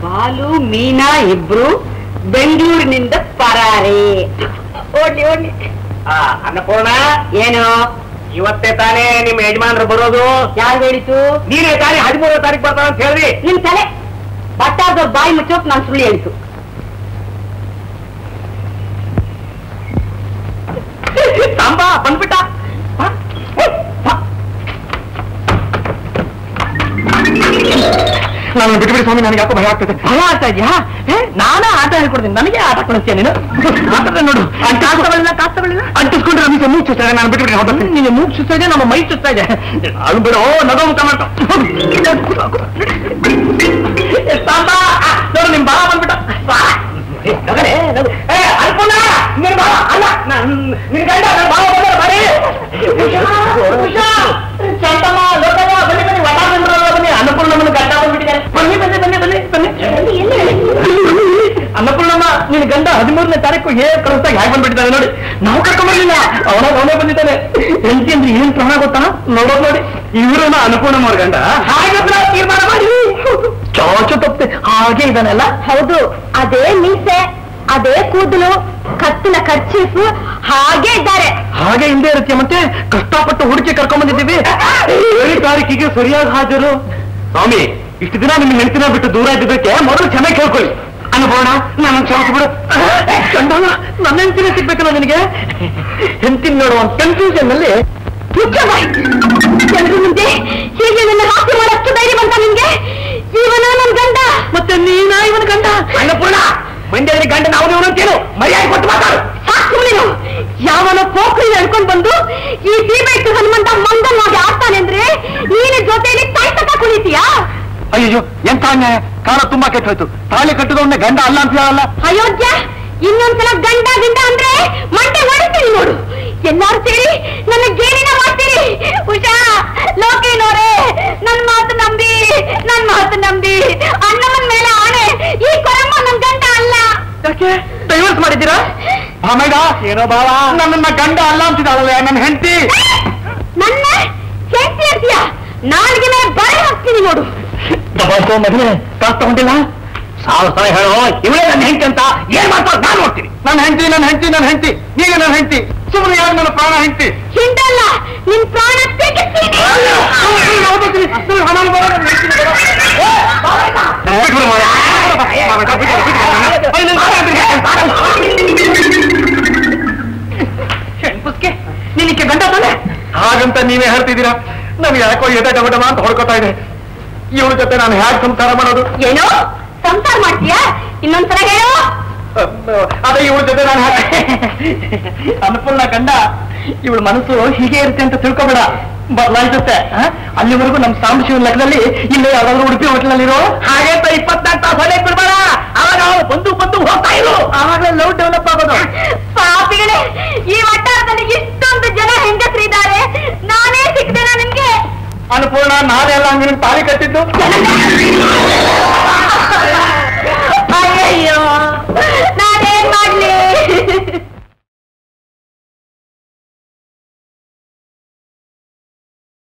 ಬಾಲು ಮೀನಾ ಇಬ್ರು ಬೆಂಗಳೂರಿನಿಂದ ಪರಾರಿ ಓಡ್ಲಿ ಓಡ್ಲಿ ಆ, ಅನ್ನಪೂರ್ಣ ಏನು ಇವತ್ತೇ ತಾನೇ ನಿಮ್ಮ ಯಜಮಾನ್ರು ಬರೋದು ಯಾರು ಹೇಳಿತು ನೀನೇ ತಾನೇ ಹದಿಮೂರನೇ ತಾರೀಕು ಬರ್ತಾವ ಅಂತ ಹೇಳ್ರಿ ನಿಮ್ ತಲೆ ಬಟ್ಟಾದವ್ರ ಬಾಯಿ ಮುಚ್ಚೋಕ್ ನಾನು ಸುಳ್ಳು ಹೇಳಿತು ಸಾಂಬ ಬಂದ್ಬಿಟ್ಟ ಹ? ಹ? ನಾನು ಬಿಟ್ಬಿಡಿ ಸ್ವಾಮಿ ನನಗೆ ಯಾಕೋ ಭಯ ಆಗ್ತದೆ ಭಯ ಆಗ್ತಾ ಇದೆಯಾ ನಾನೇ ಆಟ ಹೇಳ್ಕೊಡ್ತೀನಿ ನನಗೆ ಆಟ ಕಳಿಸ್ತೀಯ ನೀನು ಆಟದ ನೋಡು ಕಾಸ್ತಗಳಿಲ್ಲ ಕಾಸ್ತಗಳಿಲ್ಲ ಅಂಟಿಸ್ಕೊಂಡ್ರೆ ನಮಗೆ ಮೂಗ್ ಚುಸ್ತಾ ಇದೆ ನಾನು ಬಿಟ್ಬಿಡಿ ಹೋಗ್ತೀನಿ ನಿನ್ನ ಮೂಗ್ ಚುಸ್ತಾ ಇದೆ ನಮ್ಮ ಮೈ ಚುಸ್ತಾ ಇದೆ ಅದು ಬಿಡು ನಗೋ ಮುಖ ಮಾಡ್ತಾ ಸಾಂಬ ನೋಡು ನಿಮ್ ಬಾಳ ಬಂದ್ಬಿಟ್ಟ ಬಾ. ಏ, ನಗನೆ, ನಗು. ಏ, ಅನ್ಪೂರ್ಣ, ನಿನ್ ಬಾವ, ಅಲ್ಲ, ನನ್- ನಿನ್ ಗಂಡ, ನನ್ ಬಾವ ಬಂದಾರ, ಬರೀ. ಉಷಾ, ಉಷಾ, ಶಾಂತಮ್ಮ, ಲೋಕವ್ವ, ಬನ್ನಿ, ಬನ್ನಿ, ವಟ ಬಂದ್ರಲ್ಲ, ಬನ್ನಿ, ಅನ್ನಪೂರ್ಣಮ್ಮನ ಗಂಡ ಬಂದ್ಬಿಟ್ಟಿದ್ದಾರೆ. ಬನ್ನಿ, ಬನ್ನಿ, ಬನ್ನಿ, ಬನ್ನಿ, ಬನ್ನಿ. ಅನ್ನಪೂರ್ಣಮ್ಮ ನಿನ್ ಗಂಡ ಹದಿಮೂರನೇ ತಾರೀಕು ಹೇಗೆ ಕಳಿಸ್ದಾಗ ಹೇಗೆ ಬಂದ್ಬಿಟ್ಟಿದ್ದಾನೆ ನೋಡಿ ನಾವು ಕರ್ಕೊಂಡ್ಬರ್ಲಿಲ್ಲ ಅವನ ಅವನೇ ಬಂದಿದ್ದಾನೆ ಹೆಂಡತಿ ಅಂದ್ರೆ ಏನ್ ಪ್ರಮಾಣ ಗೊತ್ತಾ ನೋಡೋದ್ ನೋಡಿ ಇವರು ಅನ್ನಪೂರ್ಣಮ್ಮ ಅವ್ರ ಗಂಡ ಹಾಗೆ ತೀರ್ಮಾನ ಮಾಡಿ ಚೋಚು ತಪ್ಪೆ ಹಾಗೆ ಇದ್ದಾನೆಲ್ಲ ಹೌದು ಅದೇ ಮೀಸೆ ಅದೇ ಕೂದಲು ಕತ್ತಿನ ಖರ್ಚೀಫು ಹಾಗೆ ಇದ್ದಾರೆ ಹಾಗೆ ಹಿಂದೆ ಇರುತ್ತೆ ಮತ್ತೆ ಕಷ್ಟಪಟ್ಟು ಹುಡುಕಿ ಕರ್ಕೊಂಡ್ ಬಂದಿದ್ದೀವಿ ಏಳು ತಾರೀಕಿಗೆ ಸರಿಯಾಗಿ ಹಾಜರು ಸ್ವಾಮಿ ಇಷ್ಟು ದಿನ ನಿಮ್ಮ ಹೆಂಡತಿನ ಬಿಟ್ಟು ದೂರ ಇದ್ದಕ್ಕೆ ಮೊದಲು ಕ್ಷಮೆ ಕೇಳ್ಕೊಳ್ಳಿ ಅನುಭವಣ ನಾನು ಕ್ಷಮಿಸ್ಬಿಡು ಕಂಡಲ್ಲ ನನ್ನ ಹೆಂಡತಿನ ಸಿಗ್ಬೇಕಲ್ಲ ನಿನಗೆ ಹೆಂಡತಿನ ನೋಡುವ ಕನ್ಫ್ಯೂಷನ್ ಅಲ್ಲಿ ಜನರ ಮುಂದೆ ಹೀಗೆ ನನ್ನ ಹಾಸ್ಯ ಮಾಡಷ್ಟು ಧೈರ್ಯ ಬಂತ ನಿಮ್ಗೆ ಇವನ ನನ್ ಗಂಡ ಮತ್ತೆ ನೀನಾ ಇವನ ಗಂಡ ಅನ್ನಪೂರ್ಣ ಮಂಡ್ಯದಲ್ಲಿ ಗಂಡ ನಾವು ಇವನು ಅಂತೇನು ಮರ್ಯಾದೆ ಕೊಟ್ಟು ಮಾತಾಡು ಸಾಕು ನೀನು ಯಾವನ ಪೋಖ್ರಿ ನಡ್ಕೊಂಡ್ ಬಂದು ಈ ಸೀಬೆಟ್ಟು ಹನುಮಂತ ಮಂಗಲ್ವಾಗಿ ಆಡ್ತಾನೆ ಅಂದ್ರೆ ನೀನು ಜೊತೆಯಲ್ಲಿ ತಾಯ್ತಕ ಕುಳಿತೀಯಾ ಅಯ್ಯೋ ಎಂತ ಅನ್ಯಾಯ ಕಾಲ ತುಂಬಾ ಕೆಟ್ಟೋಯ್ತು ತಾಳಿ ಕಟ್ಟಿದವನ್ನೇ ಗಂಡ ಅಲ್ಲ ಅಂತ ಹೇಳಲ್ಲ ಅಯೋಗ್ಯ ಇನ್ನೊಂದ್ಸಲ ಗಂಡ ಗಿಂಡ ಅಂದ್ರೆ ಮಂಟೆ ಹೊಡಿತೀನಿ ನೋಡು ಎಲ್ಲಾರು ಸೇರಿ ನನ್ನ ಗೇಣಿನ ಮಾಡ್ತೀರಿ ಉಷಾ ಲೋಕೇನೋರೇ ನನ್ ಮಾತು ನಂಬಿ ನನ್ ಮಾತು ನಂಬಿ ಅಣ್ಣಮ್ಮನ ಮೇಲೆ ಆಣೆ ಈ ಕೊರಮ್ಮ ನನ್ ಗಂಡ ಅಲ್ಲ ಯಾಕೆ ಡೈವರ್ಸ್ ಮಾಡಿದ್ದೀರಾ ಆಮೇಗ ಏನೋ ಬಾಳ ನನ್ನನ್ನ ಗಂಡ ಅಲ್ಲ ಅಂತಿದ್ದಾಳಲ್ಲ ನನ್ನ ಹೆಂಡತಿ ನನ್ನ ಹೆಂಡತಿ ಅಂತೀಯ ನಾಲ್ಗೆ ಮೇಲೆ ಬರೆ ಹಾಕ್ತೀನಿ ನೋಡು ದಬಾಕೋ ಮಗನೇ ಕಾಸ್ ತಗೊಂಡಿಲ್ಲ ಸಾವಿರ ಸಲ ಹೇಳೋ ಇವಳೇ ನನ್ನ ಹೆಂಡತಿ ಅಂತ ಏನ್ ಮಾಡ್ತಾರೆ ನಾನು ನೋಡ್ತೀನಿ ನನ್ನ ಹೆಂಡತಿ ನನ್ನ ಹೆಂಡತಿ ನನ್ನ ಹೆಂಡತಿ ಈಗ ನನ್ನ ಹೆಂಡತಿ ಸುಮ್ಮನೆ ಯಾರು ನನ್ನ ಪ್ರಾಣ ಹೆಂಡತಿ ಹಿಂಡಲ್ಲ ನಿನ್ ಪ್ರಾಣ ತೆಗಿತೀನಿ ನಿನಕ್ಕೆ ಗಂಡ ತಾನೆ ಹಾಗಂತ ನೀವೇ ಹೇಳ್ತಿದ್ದೀರಾ ನನಗೆ ಯಾಕೋ ಎದೆ ಡಬಡಮ ಅಂತ ಹೊಡ್ಕೋತಾ ಇದೆ ಇವಳ ಜೊತೆ ನಾನು ಹ್ಯಾಕ್ ಸಂಸಾರ ಮಾಡೋದು ಏನೋ ಸಂಸಾರ ಮಾಡ್ತೀಯಾ ಇನ್ನೊಂದ್ಸಲ ಹೇಳು ಅದೇ ಇವಳ ಜೊತೆ ನಾನು ಅನ್ನಪೂರ್ಣ ಗಂಡ ಇವಳ ಮನಸ್ಸು ಹೀಗೆ ಇರುತ್ತೆ ಅಂತ ತಿಳ್ಕೊಬೇಡ ಬದಲಾಯಿಸುತ್ತೆ ಅಲ್ಲಿವರೆಗೂ ನಮ್ ಸಾಂಬಶಿವನ ಲೆಕ್ಕದಲ್ಲಿ ಇಲ್ಲೇ ಯಾವ್ದಾದ್ರು ಉಡುಪಿ ಹೋಟ್ಲಲ್ಲಿರೋ ಹಾಗೆ ಅಂತ ಇಪ್ಪತ್ನಾಲ್ಕು ತಾಸು ಹೊಲೆ ಬಿಡ್ಬೇಡ ಅವಾಗ ನಾವು ಬಂದು ಬಂದು ಹೋಗ್ತಾ ಇರು ಆವಾಗಲೇ ಲವ್ ಡೆವಲಪ್ ಆಗೋದು ಪಾಪಿಗಳೇ ಈ ವಟ್ಟಾರದಲ್ಲಿ ಇಷ್ಟೊಂದು ಜನ ಹೆಂಗಸರಿದ್ದಾರೆ ನಾನೇ ಸಿಕ್ತೇನಾ ನಿಮ್ಗೆ ಅನ್ನಪೂರ್ಣ ನಾನೇ ಅಲ್ಲ ಹಂಗೆ ನಿನ್ ತಾಳಿ ಕಟ್ಟಿದ್ದು